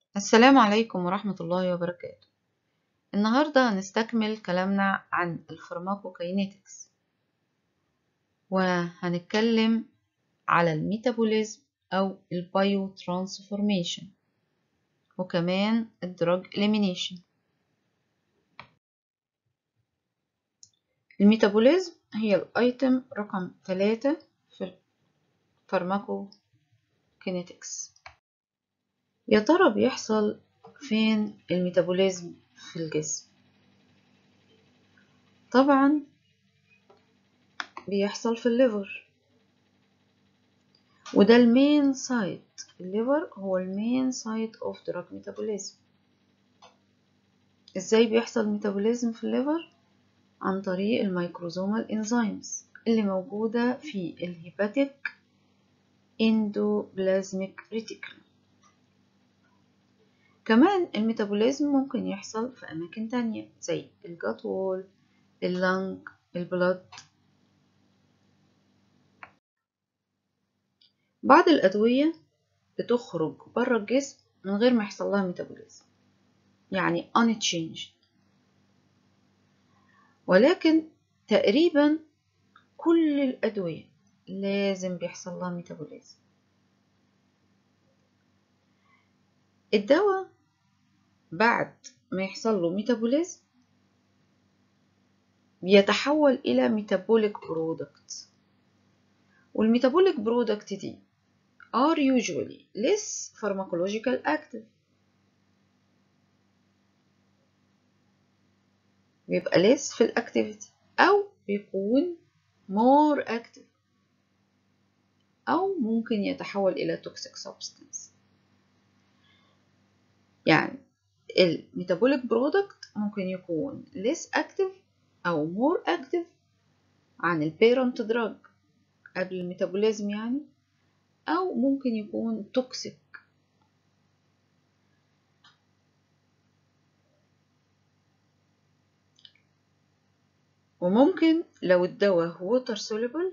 السلام عليكم ورحمة الله وبركاته النهاردة هنستكمل كلامنا عن الفارماكوكاينيتكس وهنتكلم على الميتابوليزم أو البايو ترانسفورميشن وكمان الدراج إليمينيشن الميتابوليزم هي الأيتم رقم ثلاثة في الفارماكوكينيتكس يا ترى بيحصل فين الميتابوليزم في الجسم طبعا بيحصل في الليفر وده المين سايت الليفر هو المين سايت اوف دراج ميتابوليزم ازاي بيحصل ميتابوليزم في الليفر عن طريق الميكروزومال انزيمز اللي موجودة في الهيباتيك اندوبلازميك ريتيكولم كمان الميتابوليزم ممكن يحصل في أماكن تانية زي الجات وول اللنج البلد بعض الأدوية بتخرج بره الجسم من غير ما يحصل لها ميتابوليزم يعني unchanged ولكن تقريبا كل الأدوية لازم بيحصل لها ميتابوليزم الدواء بعد ما يحصل له ميتابوليزم بيتحول إلى ميتابوليك برودكت والميتابوليك برودكت دي are usually less pharmacological active بيبقى less في الأكتيفيتي أو بيكون more active أو ممكن يتحول إلى toxic substance يعني الميتابوليك برودكت ممكن يكون less active أو more active عن البيرنت دراج قبل الميتابوليزم يعني أو ممكن يكون توكسيك وممكن لو الدواء ووتر soluble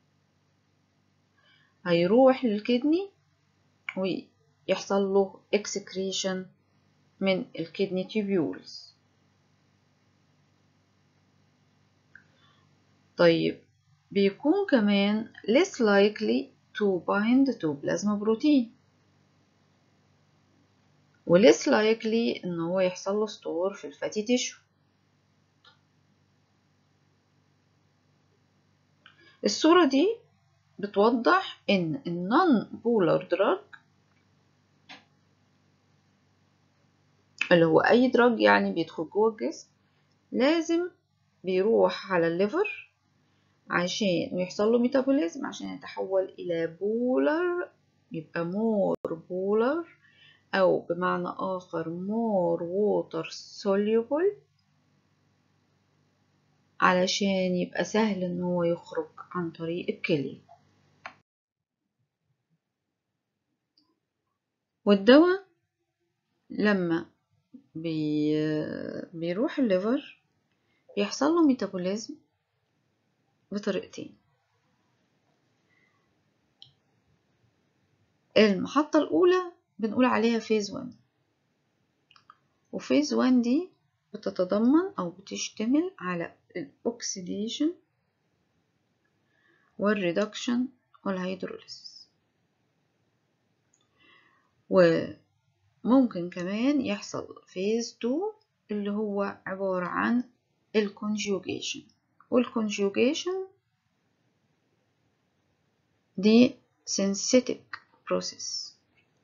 هيروح للكدني ويحصل له excretion من الكدني تيبيولز طيب بيكون كمان less likely to bind to plasma protein و less likely ان هو يحصل له store في الفاتي تيشو الصورة دي بتوضح ان النون بولار دراج اللي هو اي دراج يعني بيدخل جوه الجسم لازم بيروح على الليفر عشان يحصل له ميتابوليزم عشان يتحول الى بولر يبقى مور بولر او بمعنى اخر مور ووتر soluble علشان يبقى سهل ان هو يخرج عن طريق الكلية والدواء لما بي بيروح الليفر بيحصل له ميتابوليزم بطريقتين المحطة الأولى بنقول عليها فيز 1 وفيز 1 دي بتتضمن أو بتشتمل على الأكسيديشن والريدكشن والهيدروليسيس وممكن كمان يحصل فيز 2 اللي هو عبارة عن الكونجوجيشن والكونجوجيشن دي synthetic process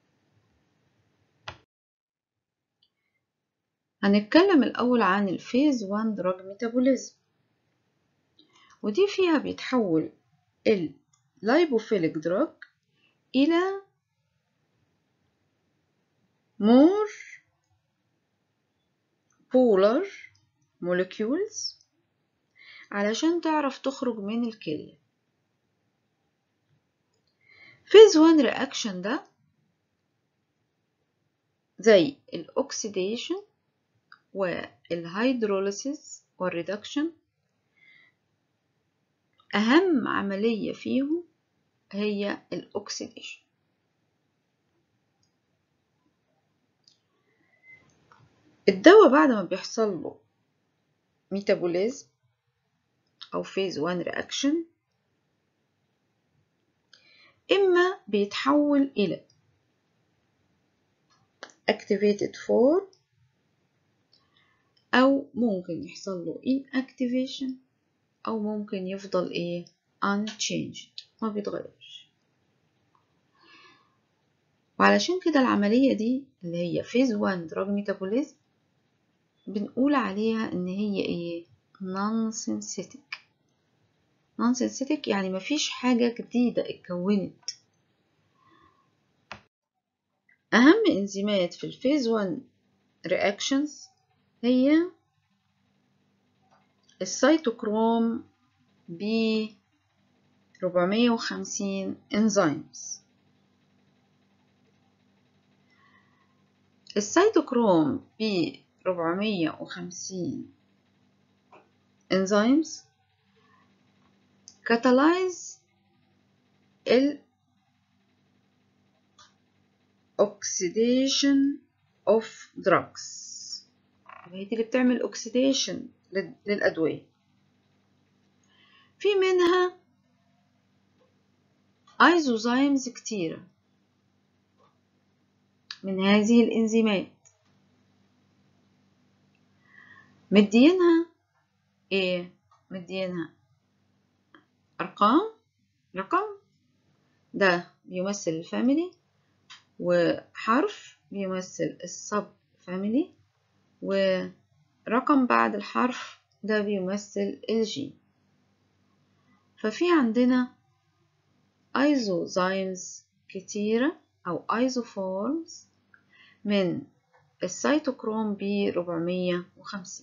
هنتكلم الأول عن الفيز 1 دراج ميتابوليزم ودي فيها بيتحول اللايبوفيليك دراج إلى more polar molecules علشان تعرف تخرج من الكلية فيز 1 رياكشن ده زي الأكسيديشن والهيدروليسيس والريدكشن أهم عملية فيهم هي الأكسيديشن الدواء بعد ما بيحصل له ميتابوليزم أو فيز 1 رياكشن إما بيتحول إلى activated form أو ممكن يحصل له inactivation أو ممكن يفضل إيه unchanged ما بيتغيرش وعلشان كده العملية دي اللي هي phase 1 drug metabolism بنقول عليها إن هي إيه non synthetic non synthetic يعني مفيش حاجة جديدة اتكونت أهم إنزيمات في الفيز 1 reactions هي السيتوكروم ب 450 enzymes السيتوكروم ب 450 enzymes catalyze ال oxidation of drugs هي دي اللي بتعمل oxidation للأدوية في منها ايزوزايمز كتيرة من هذه الإنزيمات مدينها ايه مدينها أرقام رقم ده بيمثل الفاميلي وحرف بيمثل السب فاميلي ورقم بعد الحرف ده بيمثل الجين ففي عندنا ايزوزايمز كتيرة أو ايزوفورمز من السيتوكروم ب 450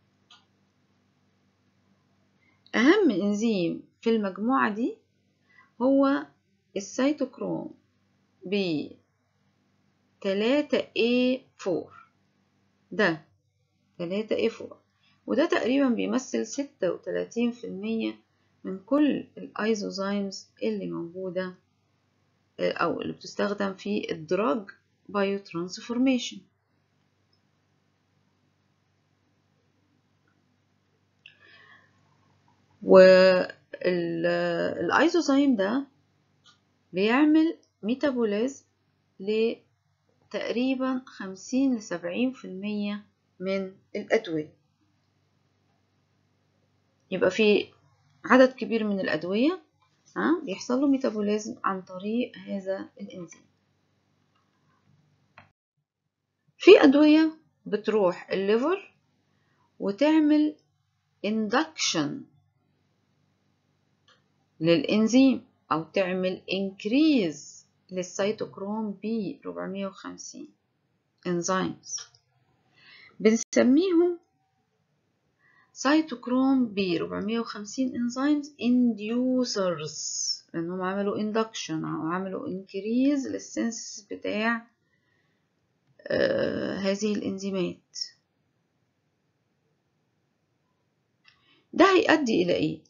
أهم إنزيم في المجموعة دي هو السيتوكروم ب 3A4 ده 3A4 وده تقريبا بيمثل 36% من كل الايزوزايمز اللي موجودة أو اللي بتستخدم في الدراج بايو ترانسفورميشن والايزوزايم ده بيعمل ميتابوليزم لتقريبا خمسين لسبعين في المية من الأدوية يبقى في عدد كبير من الأدوية ها بيحصل له ميتابوليزم عن طريق هذا الإنزيم في أدوية بتروح الليفر وتعمل induction للإنزيم أو تعمل increase للسيتوكروم ب 450 enzymes بنسميهم سيتوكروم ب 450 enzymes inducers لأنهم عملوا induction أو عملوا increase للسنسس بتاع آه هذه الإنزيمات ده هيؤدي إلى إيه؟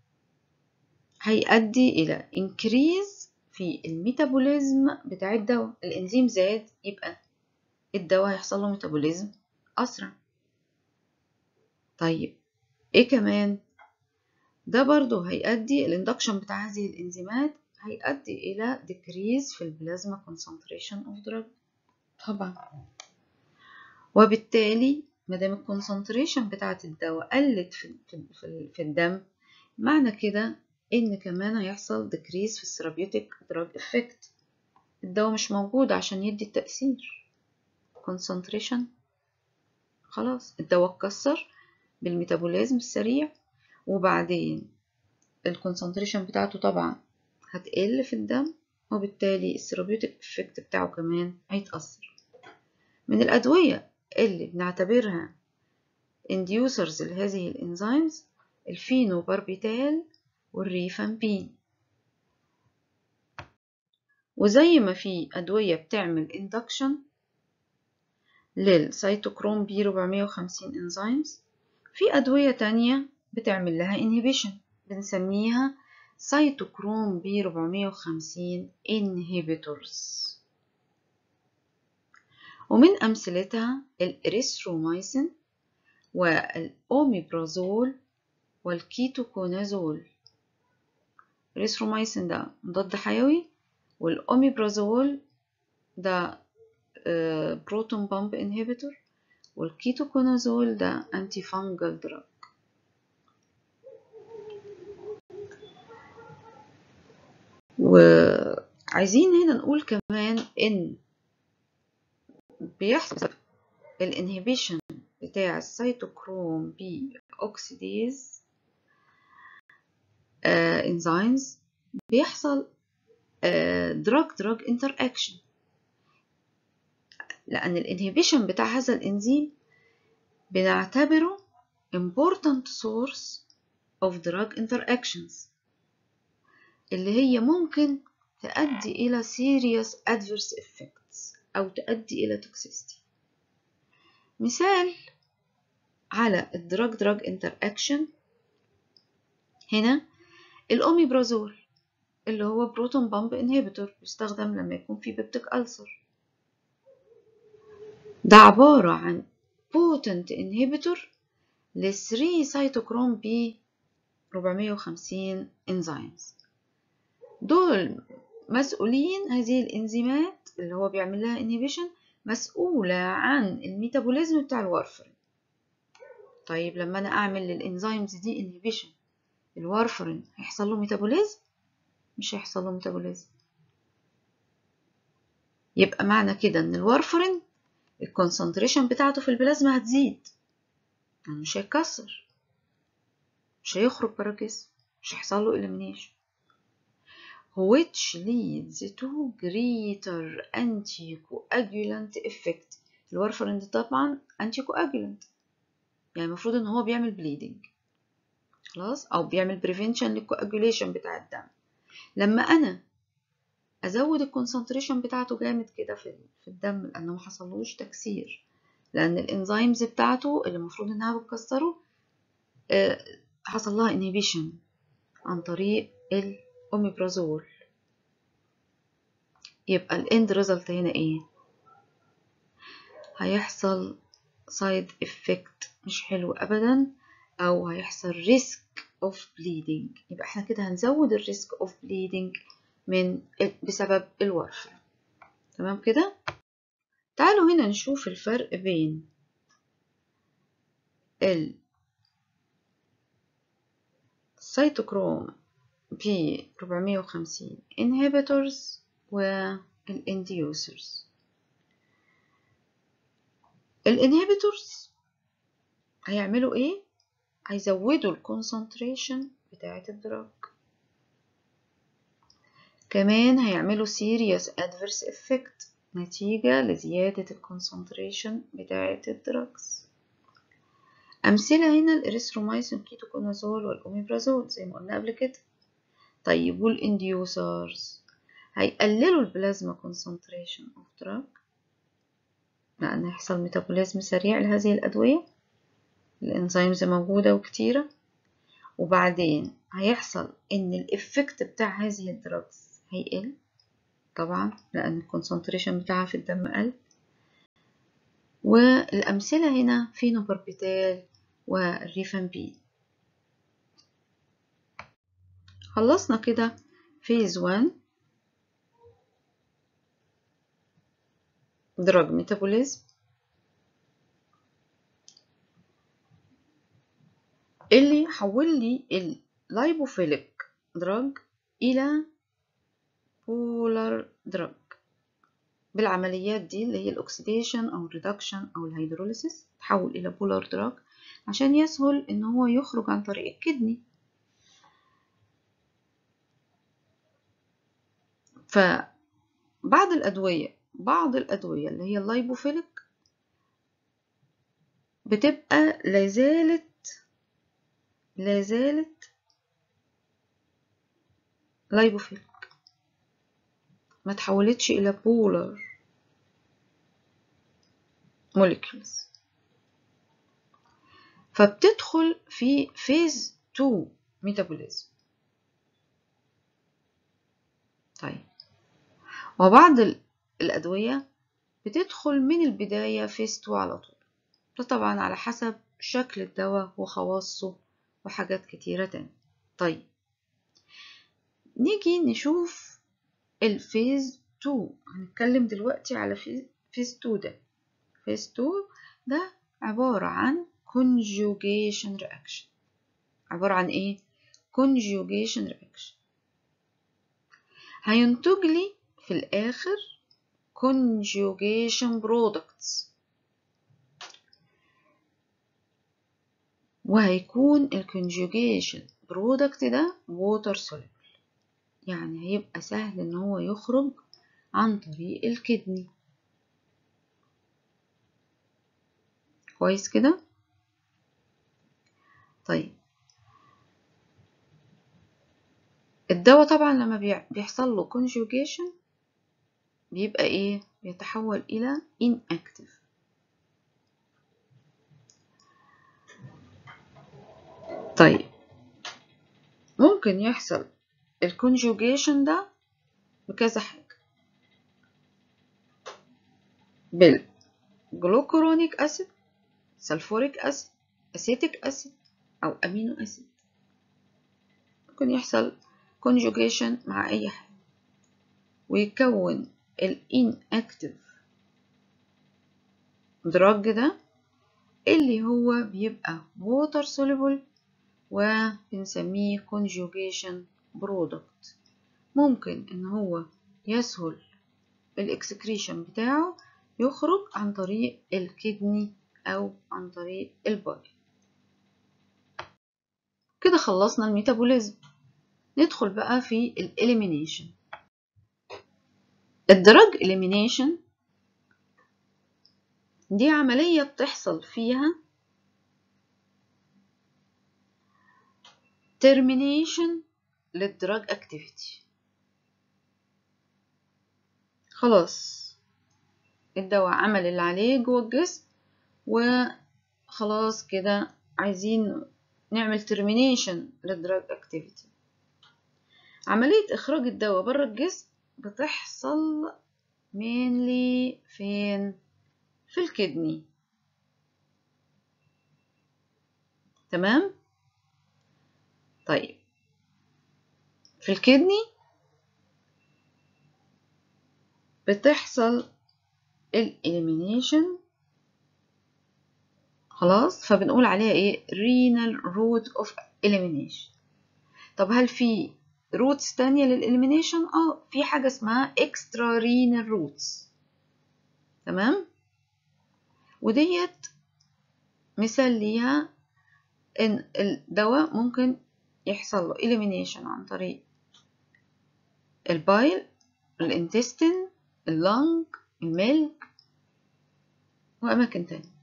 هيؤدي إلى increase في الميتابوليزم بتاع الدواء الإنزيم زاد يبقى الدواء هيحصل له ميتابوليزم أسرع طيب إيه كمان ده برضو هيؤدي الاندكشن بتاع هذه الإنزيمات هيؤدي إلى decrease في البلازما concentration of drug طبعا وبالتالي مادام الكونسنتريشن بتاعة الدواء قلت في, في, في الدم معنى كده ان كمان هيحصل decrease في الثيرابيوتيك دراج افكت الدواء مش موجود عشان يدي التأثير concentration خلاص الدواء اتكسر بالميتابوليزم السريع وبعدين الكونسنتريشن بتاعته طبعا هتقل في الدم وبالتالي الثيرابيوتيك افكت بتاعه كمان هيتأثر من الأدوية اللي بنعتبرها inducers لهذه الانزيمز الفينوباربيتال والريفامبين وزي ما في أدوية بتعمل induction للسيتوكروم بي 450 انزيمز في أدوية تانية بتعمل لها inhibition بنسميها سيتوكروم بي 450 inhibitors ومن أمثلتها الإريثروميسين والأوميبرازول والكيتوكونازول الإريثروميسين ده مضاد حيوي والأوميبرازول ده بروتون بامب انهبيتور والكيتوكونازول ده انتي فانجل دراج وعايزين هنا نقول كمان ان بيحصل الانهبيشن بتاع السيتوكروم بي اوكسيديز انزيمز بيحصل دراج دراج انتر اكشن لان الانهبيشن بتاع هذا الانزيم بنعتبره important source of drug interactions اللي هي ممكن تؤدي إلى serious adverse effects أو تؤدي إلى toxicity مثال على الدراج دراج interaction هنا الأوميبرازول اللي هو بروتون بامب انهبيتور بيستخدم لما يكون في بيبتيك ألسر ده عبارة عن potent inhibitor ل 3 سيتوكروم بي 450 انزيمز دول مسؤولين هذه الانزيمات اللي هو بيعمل لها انهبيشن مسؤولة عن الميتابوليزم بتاع الوارفرين طيب لما انا اعمل للانزيمز دي انهبيشن الوارفرين هيحصل له ميتابوليزم مش هيحصل له ميتابوليزم يبقى معنى كده ان الوارفرين الكونسنتريشن بتاعته في البلازما هتزيد يعني مش هيتكسر مش هيخرج برا الجسم مش هيحصل له elimination which leads to greater anticoagulant effect الورفرين ده طبعا anticoagulant يعني المفروض ان هو بيعمل bleeding خلاص او بيعمل prevention للcoagulation بتاع الدم لما انا ازود الكونسنتريشن بتاعته جامد كده في في الدم لانه ما حصلوش تكسير لان الانزيمز بتاعته اللي المفروض انها بتكسره آه حصل لها inhibition عن طريق الاوميبرازول يبقى الاند ريزلت هنا ايه هيحصل سايد افكت مش حلو ابدا او هيحصل ريسك اوف بليدنج يبقى احنا كده هنزود الريسك اوف بليدنج من بسبب الورفة تمام كده تعالوا هنا نشوف الفرق بين ال سيتوكروم بي 450 inhibitors والانديوسرز الانهبيتورز هيعملوا ايه هيزودوا الكونسنتريشن بتاعه الدراج كمان هيعملوا serious adverse effect نتيجة لزيادة الكونسنتريشن بتاعة الدراجز أمثلة هنا الإريثروميسين كيتوكونازول والأوميبرازول زي ما قلنا قبل كده طيب والانديوسرز هيقللوا البلازما concentration of drug لأن هيحصل ميتابوليزم سريع لهذه الأدوية الإنزيمز موجودة وكتيرة وبعدين هيحصل إن الإفكت بتاع هذه الدراجز هيقل طبعا لأن الكونسنتريشن بتاعها في الدم قل والأمثلة هنا فينوباربيتال والريفامبين خلصنا كده فيز 1 دراج ميتابوليزم اللي حول لي اللايبوفيليك دراج إلى بولار دراج بالعمليات دي اللي هي الأكسيديشن أو الريدكشن أو الهيدروليسيس تحول إلى بولار دراج عشان يسهل إن هو يخرج عن طريق الكدني فبعض الأدوية بعض الأدوية اللي هي اللايبوفيليك بتبقى لازالت لازالت لايبوفيليك ما تحولتش إلى بولر molecules فبتدخل في فيز 2 ميتابوليزم طيب وبعض الأدوية بتدخل من البداية فيس 2 على طول ده طبعا على حسب شكل الدواء وخواصه وحاجات كتيرة تانية طيب نيجي نشوف الفيز 2 هنتكلم دلوقتي على فيز 2 ده فيز 2 ده عبارة عن conjugation reaction عبارة عن ايه conjugation reaction هينتج لي في الآخر conjugation products وهيكون ال conjugation product ده water soluble يعني هيبقى سهل ان هو يخرج عن طريق الكدني كويس كده طيب الدواء طبعا لما بيحصل له conjugation بيبقى ايه بيتحول الى inactive طيب ممكن يحصل الكونجوجيشن ده بكذا حاجة بالجلوكورونيك أسيد سلفوريك أسيد أسيتيك أسيد أو أمينو أسيد ممكن يحصل كونجوجيشن مع أي حاجة ويكون الانأكتيف دراج ده اللي هو بيبقى water soluble وبنسميه conjugation product ممكن ان هو يسهل الاكسكريشن بتاعه يخرج عن طريق الكدني او عن طريق الباي كده خلصنا الميتابوليزم ندخل بقى في الاليمينيشن الدرج اليمينيشن دي عملية بتحصل فيها termination للدراج activity خلاص الدواء عمل اللي عليه جوه الجسم وخلاص كده عايزين نعمل termination للدراج activity عملية إخراج الدواء بره الجسم بتحصل mainly فين في الكدني تمام طيب في الكدني بتحصل الإليمينيشن خلاص فبنقول عليها ايه renal route of elimination طب هل في روتس تانية للإليمينيشن اه في حاجة اسمها extra renal routes تمام وديت مثال ليها ان الدواء ممكن يحصل له elimination عن طريق البايل الانتستين اللنج الملك وأماكن تانية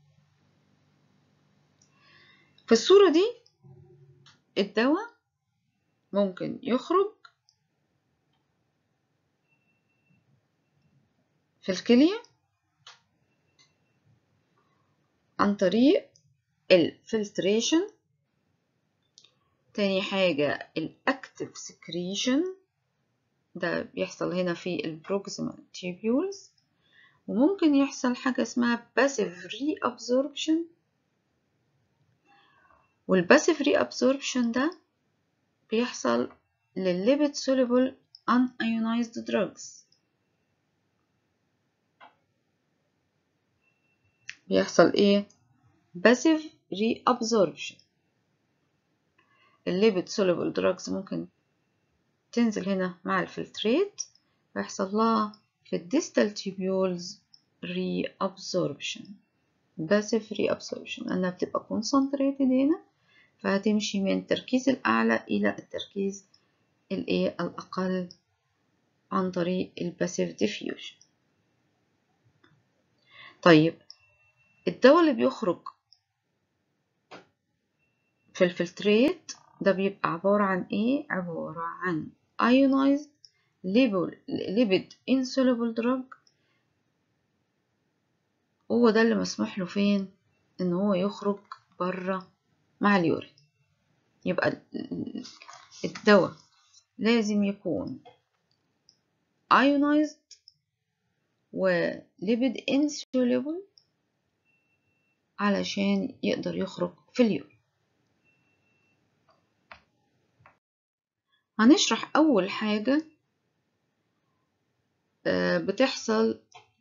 في الصورة دي الدواء ممكن يخرج في الكلية عن طريق الفلتريشن تاني حاجة الأكتف سكريشن ده بيحصل هنا في البروكسيمال تيبيولز وممكن يحصل حاجة اسمها passive reabsorption والباسيف reabsorption ده بيحصل للليبيد soluble unionized drugs بيحصل ايه passive reabsorption الليبيد soluble drugs ممكن تنزل هنا مع الفلتريت ويحصل لها في الديستال تيبيولز reabsorption passive reabsorption لأنها بتبقى concentrated هنا فهتمشي من التركيز الأعلى إلى التركيز الإيه الأقل عن طريق الباسيف diffusion طيب الدواء اللي بيخرج في الفلتريت ده بيبقى عبارة عن إيه؟ عبارة عن ionized lipid insoluble drug هو ده اللي مسموح له فين ان هو يخرج بره مع اليورين يبقى الدواء لازم يكون ionized وليبيد insoluble علشان يقدر يخرج في اليوم هنشرح أول حاجة بتحصل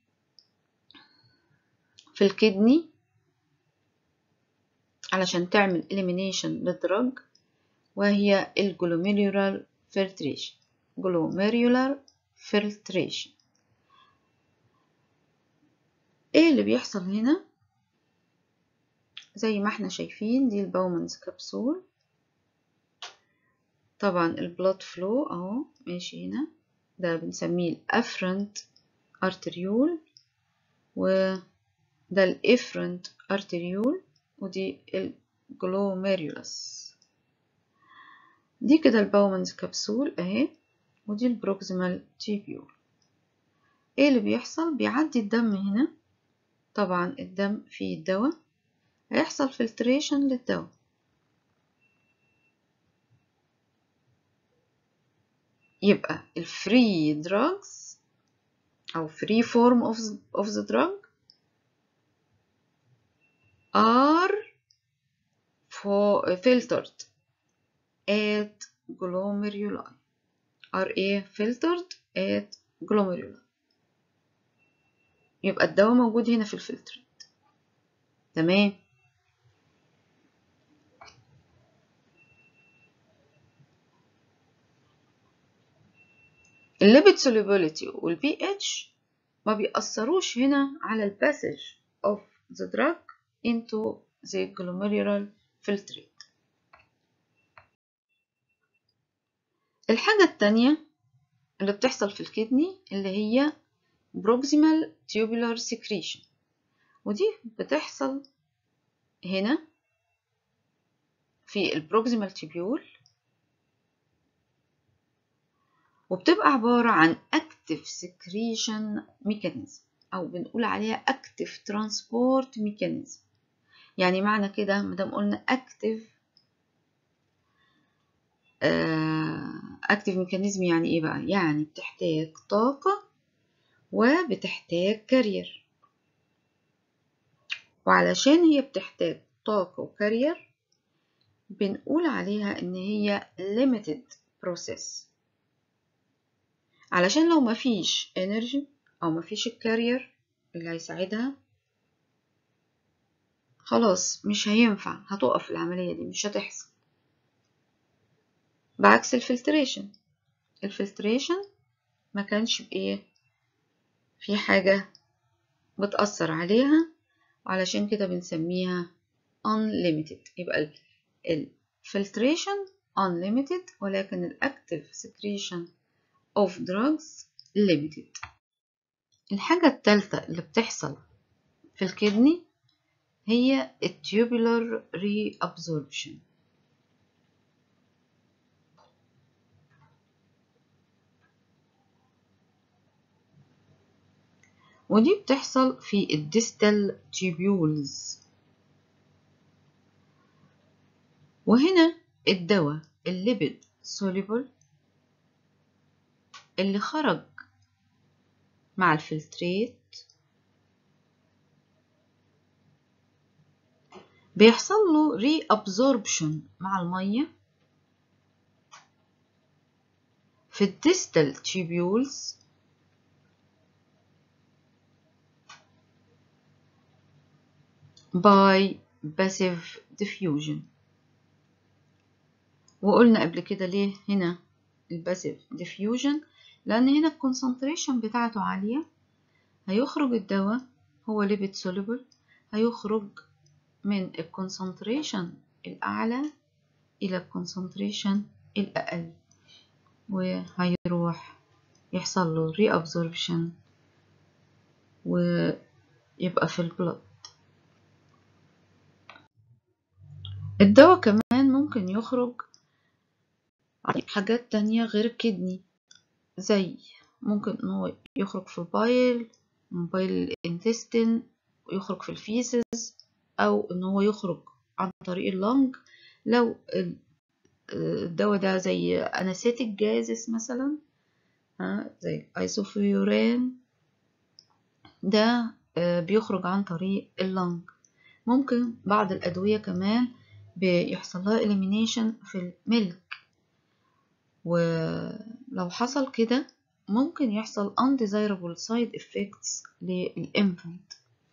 في الكدني علشان تعمل elimination للدرج وهي الجلوميرولار filtration glomerular filtration ايه اللي بيحصل هنا زي ما احنا شايفين دي الباومنز كبسول طبعا البلاد فلو اهو ماشي هنا ده بنسميه الافرنت ارتريول وده الافرنت ارتريول ودي الجلوميريولس دي كده الباومنز كبسول اهي ودي البروكسيمال تيبيول ايه اللي بيحصل بيعدي الدم هنا طبعا الدم فيه الدواء هيحصل فلتريشن للدواء يبقى الفري دراجز او free form of the, of the drug are for filtered at glomeruli are ايه filtered at glomeruli يبقى الدواء موجود هنا في الفلتر تمام الليبيد solubility والبي اتش ما بيأثروش هنا على الباسج of the drug into the glomerular filtrate الحاجة التانية اللي بتحصل في الكدني اللي هي proximal tubular secretion ودي بتحصل هنا في البروكسيمال تيبيول وبتبقى عبارة عن active secretion mechanism أو بنقول عليها active transport mechanism يعني معنى كده مادام قلنا active active mechanism يعني إيه بقى؟ يعني بتحتاج طاقة وبتحتاج كارير وعلشان هي بتحتاج طاقة وكارير بنقول عليها إن هي limited process علشان لو مفيش energy أو مفيش الكارير اللي هيساعدها خلاص مش هينفع هتقف العملية دي مش هتحصل بعكس الفلتريشن الفلتريشن ما كانش بإيه في حاجة بتأثر عليها وعلشان كده بنسميها unlimited يبقى الفلتريشن unlimited ولكن الأكتيف secretion of drugs limited الحاجة التالتة اللي بتحصل في الكدني هي التيوبولار reabsorption ودي بتحصل في الديستال تيبيولز وهنا الدواء الليبيد سوليبل اللي خرج مع الفلتريت بيحصل له ري ابزوربشن مع الميه في الديستال تيبيولز by passive diffusion وقلنا قبل كده ليه هنا الباسيف diffusion لأن هنا الكونسنتريشن بتاعته عالية هيخرج الدواء هو ليبيد soluble هيخرج من الكونسنتريشن الأعلى إلى الكونسنتريشن الأقل وهيروح يحصل له reabsorption ويبقى في البلد الدواء كمان ممكن يخرج حاجات تانية غير الكدني زي ممكن ان هو يخرج في البايل من بايل الانتستين ويخرج في الفيسز او ان هو يخرج عن طريق اللنج لو الدواء ده زي انستيك جازس مثلا ها زي ايسوفيوران ده بيخرج عن طريق اللنج ممكن بعض الأدوية كمان بيحصل لها elimination في الملك ولو حصل كده ممكن يحصل undesirable side effects للإنفانت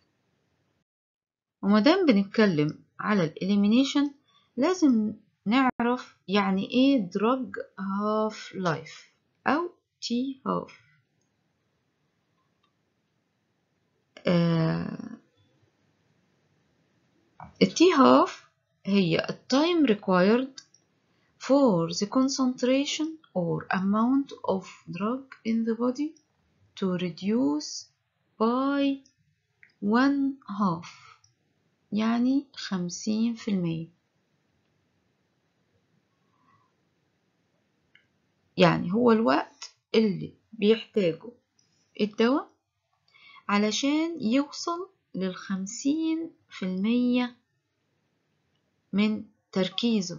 ومادام بنتكلم على الإليمينيشن لازم نعرف يعني ايه drug half life أو T half آه التي هاف هي التايم required for the concentration or amount of drug in the body to reduce by one half يعني خمسين في المية يعني هو الوقت اللي بيحتاجه الدواء علشان يوصل للخمسين في المية من تركيزه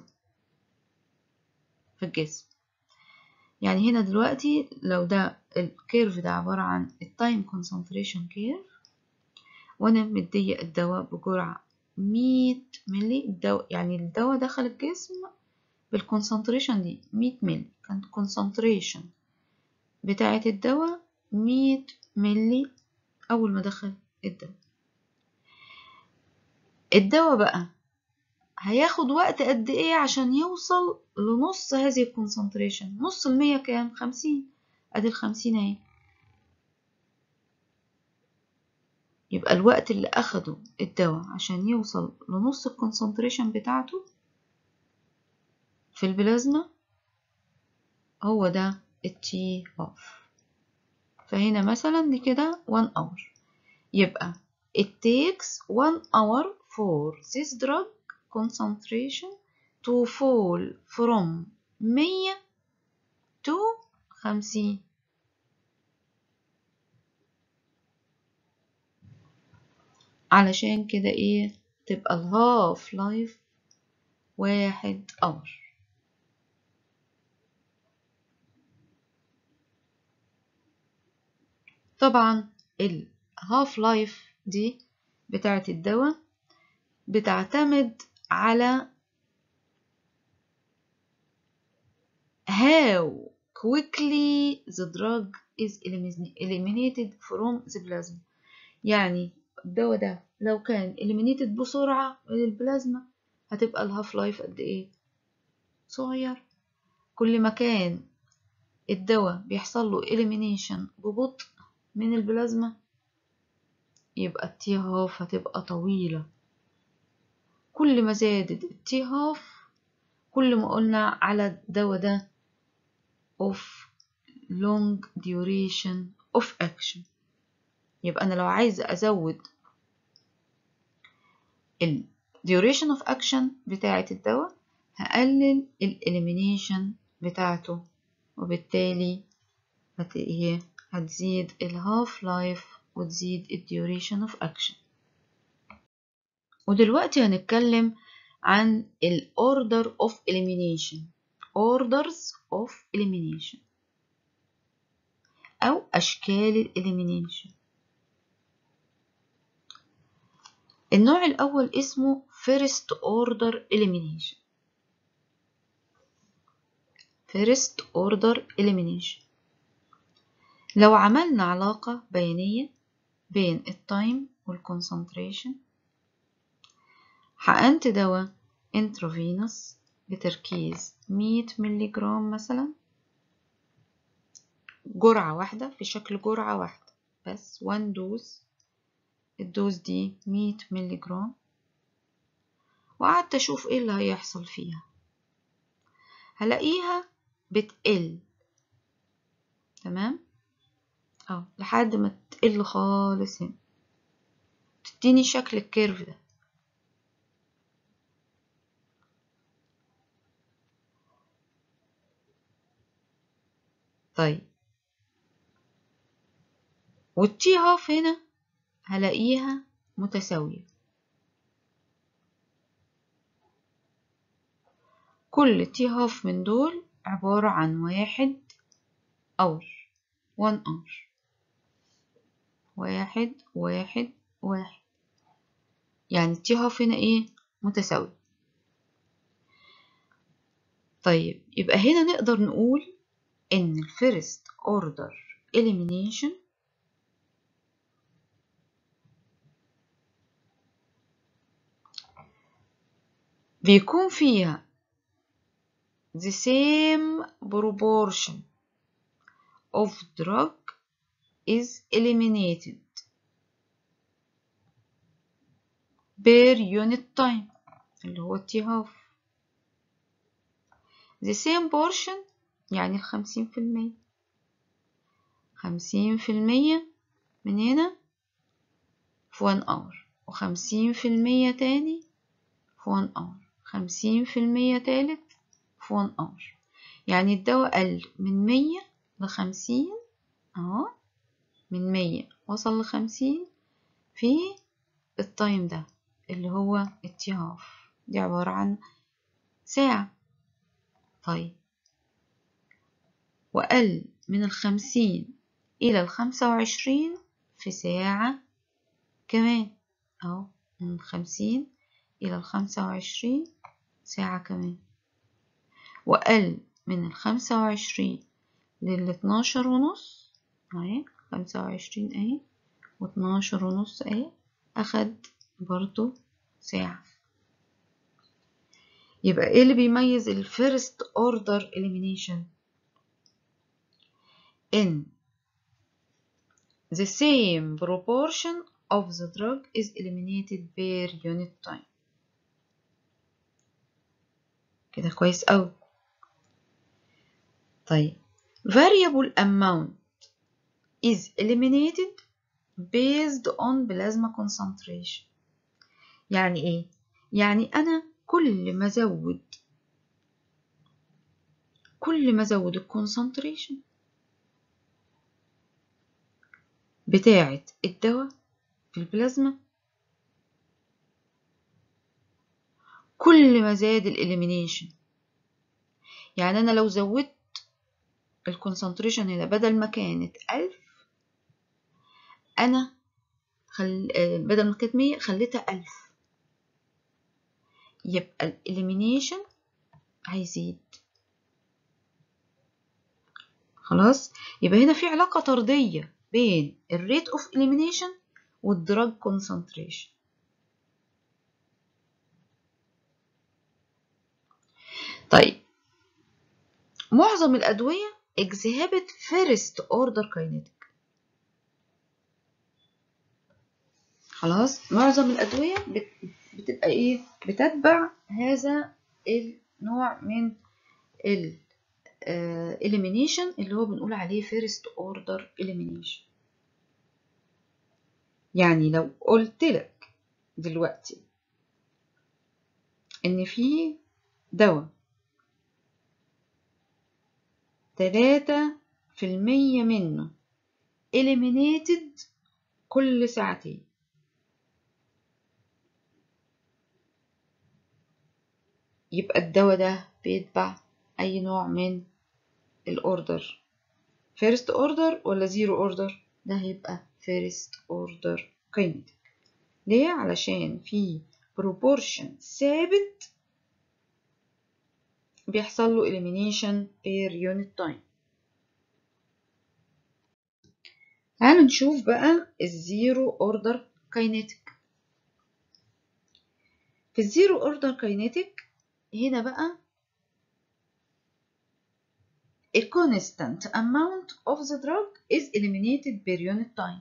في الجسم يعني هنا دلوقتي لو ده الكيرف ده عبارة عن التايم كونسنتريشن كيرف وانا مدية الدواء بجرعة مية ملي الدواء يعني الدواء دخل الجسم بالكونسنتريشن دي مية ملي كانت كونسنتريشن بتاعة الدواء مية ملي أول ما دخل الدواء الدواء بقى هياخد وقت قد ايه عشان يوصل لنص هذه الكونسنتريشن نص المية كام خمسين ادي الخمسين اهي يبقى الوقت اللي اخده الدواء عشان يوصل لنص الكونسنتريشن بتاعته في البلازما هو ده التي اوف فهنا مثلا دي كده 1 hour يبقى it takes 1 hour for this drug concentration to fall from 100 to 50 علشان كده ايه تبقى الهاف لايف واحد اور طبعا الهاف لايف دي بتاعة الدواء بتعتمد على how quickly the drug is eliminated from the plasma يعني الدواء ده لو كان eliminated بسرعة من البلازما هتبقى الهاف لايف قد ايه صغير كل ما كان الدواء بيحصل له elimination ببطء من البلازما يبقى التي هاف هتبقى طويلة كل ما زادت التي هاف كل ما قلنا على الدواء ده of long duration of action يبقى أنا لو عايزة أزود ال duration of action بتاعة الدواء هقلل ال elimination بتاعته وبالتالي هت إيه هتزيد ال half life وتزيد ال duration of action ودلوقتي هنتكلم عن ال order of elimination orders of elimination أو أشكال ال elimination النوع الأول اسمه first order elimination first order elimination لو عملنا علاقة بيانية بين التايم والكونسنتريشن حقنت دواء intravenous بتركيز 100 ملي جرام مثلا جرعة واحدة في شكل جرعة واحدة بس 1 دوز الدوز دي 100 ملي جرام وقعدت أشوف ايه اللي هيحصل فيها هلاقيها بتقل تمام اه لحد ما تقل خالص هنا تديني شكل الكيرف ده طيب والتي هاف هنا هلاقيها متساوية كل تي هاف من دول عبارة عن واحد اور وان اور واحد واحد واحد يعني التي هاف هنا ايه متساوي طيب يبقى هنا نقدر نقول ان الفيرست اوردر elimination بيكون فيها the same proportion of drug is eliminated per unit time اللي هو التي هاف the same portion يعني الخمسين في المية خمسين في المية من هنا في one hour وخمسين في المية تاني في one hour خمسين في المية تالت في one hour يعني الدواء قل من مية لخمسين اهو من مية وصل لخمسين في التايم ده اللي هو التي هاف دي عبارة عن ساعة طيب وقل من الخمسين إلى الخمسة وعشرين في ساعة كمان أهو من الخمسين إلى الخمسة وعشرين ساعة كمان وقل من الخمسة وعشرين للاتناشر ونص اهي خمسة وعشرين اهي واتناشر ونص اهي أخد برضو ساعة يبقى ايه اللي بيميز الفيرست اوردر elimination in the same proportion of the drug is eliminated per unit time كده كويس أوي طيب variable amount is eliminated based on plasma concentration يعني ايه يعني انا كل ما ازود كل ما ازود الكونسنتريشن بتاعة الدواء في البلازما كل ما زاد الإليمينيشن يعني أنا لو زودت الكونسنتريشن هنا بدل ما كانت ألف أنا خل... بدل ما كانت مية خليتها ألف يبقى الإليمينيشن هيزيد خلاص يبقى هنا في علاقة طردية بين الريت اوف elimination والدراج concentration طيب معظم الأدوية exhibit first order kinetic خلاص معظم الأدوية بت... بتبقى إيه بتتبع هذا النوع من ال uh, elimination اللي هو بنقول عليه first order elimination يعني لو قلت لك دلوقتي إن في دواء تلاتة في المية منه eliminated كل ساعتين يبقى الدواء ده بيتبع أي نوع من الأوردر فيرست أوردر ولا زيرو أوردر ده هيبقى فيرست أوردر كاينتيك ليه علشان في بروبورشن ثابت بيحصل له elimination per unit time تعالوا نشوف بقى الزيرو اوردر كاينيتيك في الزيرو اوردر كاينيتيك هنا بقى a constant amount of the drug is eliminated per unit time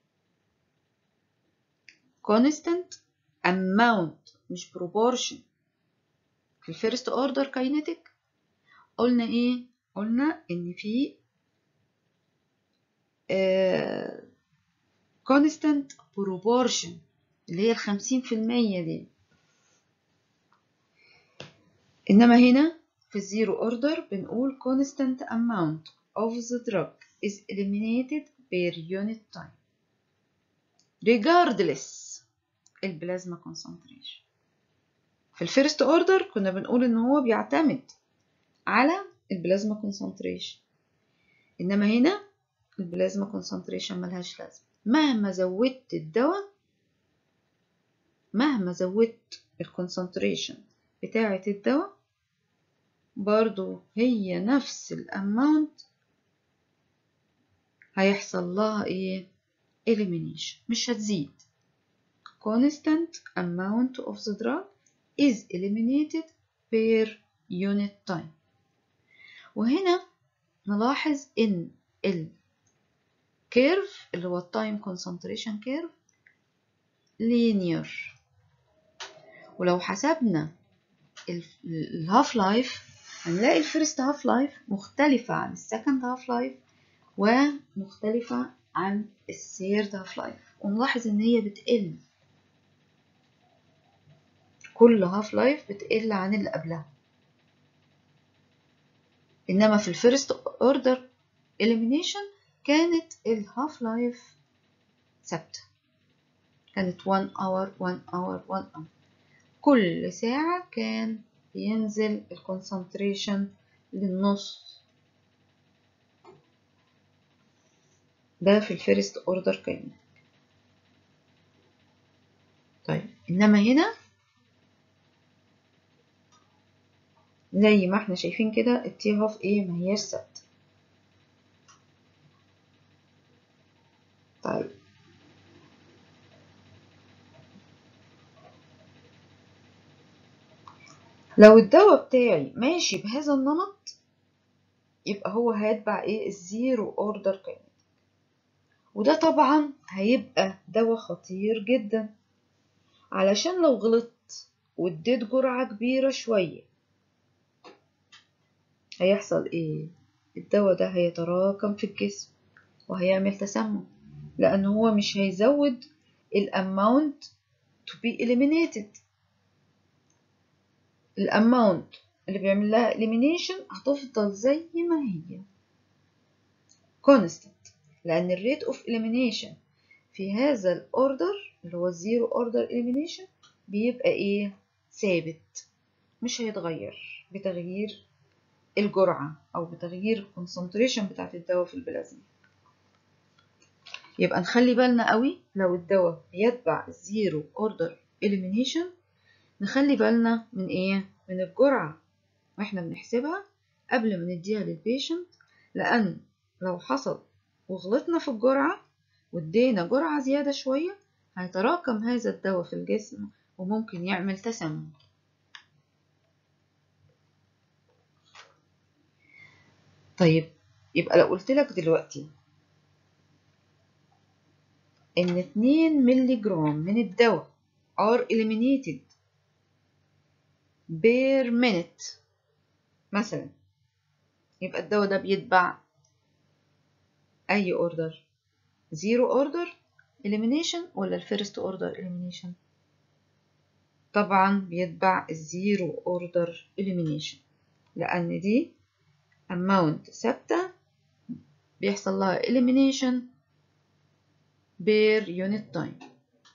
constant amount مش proportion في الفيرست اوردر كاينيتيك قلنا ايه قلنا ان في آه constant proportion اللي هي الخمسين في المية دي انما هنا في الزيرو اوردر بنقول constant amount of the drug is eliminated per unit time regardless البلازما concentration في الفيرست اوردر كنا بنقول ان هو بيعتمد على البلازما concentration انما هنا البلازما concentration ملهاش لازمه مهما زودت الدواء مهما زودت الكونسنتريشن بتاعة الدواء برضو هي نفس الاماونت هيحصل لها ايه elimination مش هتزيد constant amount of the drug is eliminated per unit time وهنا نلاحظ ان الكيرف اللي هو التايم concentration كيرف linear ولو حسبنا الهاف لايف هنلاقي الفيرست هاف لايف مختلفة عن السكند هاف لايف ومختلفة عن الثيرد هاف لايف ونلاحظ ان هي بتقل كل هاف لايف بتقل عن اللي قبلها انما في الفيرست اوردر elimination كانت الهاف لايف ثابته كانت 1 اور 1 اور 1 اور كل ساعة كان بينزل الكونسنتريشن للنص ده في الفيرست اوردر كان طيب انما هنا زي ما احنا شايفين كده التي هاف ايه ما هياش ثابته طيب لو الدواء بتاعي ماشي بهذا النمط يبقى هو هيتبع ايه الزيرو اوردر كاينت وده طبعا هيبقى دواء خطير جدا علشان لو غلطت واديت جرعة كبيرة شوية هيحصل ايه الدواء ده هيتراكم في الجسم وهيعمل تسمم لأنه هو مش هيزود الاماونت to be eliminated الاماونت اللي بيعمل لها elimination هتفضل زي ما هي constant لأن الريت اوف elimination في هذا الاوردر اللي هو الزيرو اوردر elimination بيبقى ايه ثابت مش هيتغير بتغيير الجرعة أو بتغيير الكونسنتريشن بتاعت الدواء في البلازما يبقى نخلي بالنا قوي لو الدواء يتبع الزيرو اوردر elimination نخلي بالنا من ايه من الجرعة واحنا بنحسبها قبل ما نديها للبيشنت لأن لو حصل وغلطنا في الجرعة وادينا جرعة زيادة شوية هيتراكم هذا الدواء في الجسم وممكن يعمل تسمم طيب يبقى لو قلت لك دلوقتي ان 2 مللي جرام من الدواء are eliminated per minute مثلا يبقى الدواء ده بيتبع اي اوردر زيرو اوردر elimination ولا الفيرست اوردر elimination طبعا بيتبع الزيرو اوردر elimination لان دي amount ثابتة بيحصل لها elimination per unit time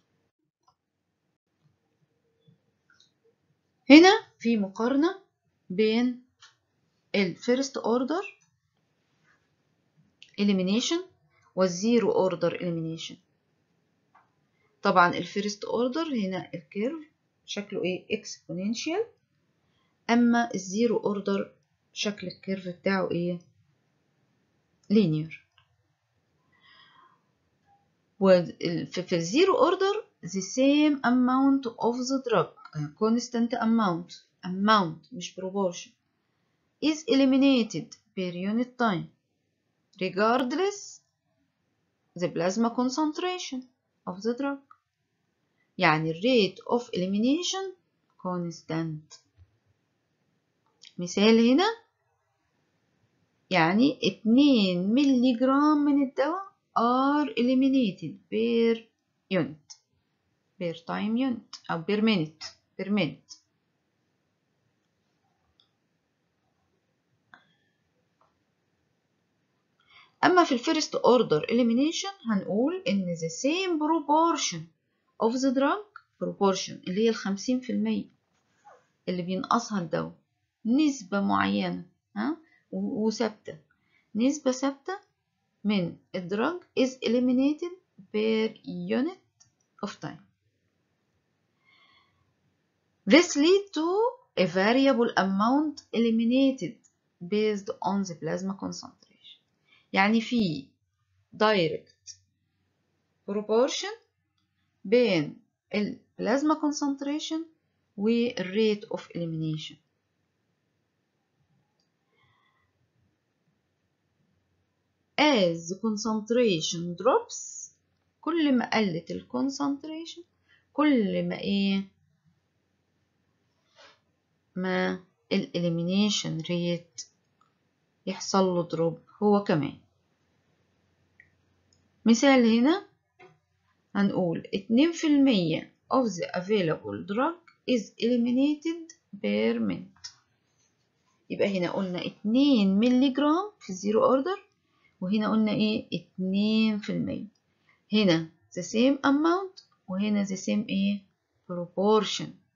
هنا في مقارنة بين ال first order elimination والزيرو order elimination طبعا ال first order هنا الكيرف شكله ايه exponential اما الزيرو اوردر شكل الكيرف بتاعه ايه linear وفي الزيرو اوردر the same amount of the drug constant amount amount مش proportion is eliminated per unit time regardless the plasma concentration of the drug يعني rate of elimination constant مثال هنا يعني 2 ملي جرام من الدواء are eliminated per unit per time unit أو per minute per minute أما في الفيرست order elimination هنقول إن the same proportion of the drug proportion اللي هي الخمسين في المية اللي بينقصها الدواء نسبة معينة ها وثابتة نسبة ثابتة من الدراج is eliminated per unit of time. This lead to a variable amount eliminated based on the plasma concentration. يعني في direct proportion بين ال plasma concentration وال rate of elimination. as the concentration drops كل ما قلت ال concentration كل ما ايه ما ال elimination rate يحصل له drop هو كمان مثال هنا هنقول 2% of the available drug is eliminated per minute يبقى هنا قلنا 2 مللي جرام في الزيرو اوردر وهنا قلنا ايه 2% هنا the same amount وهنا the same ايه proportion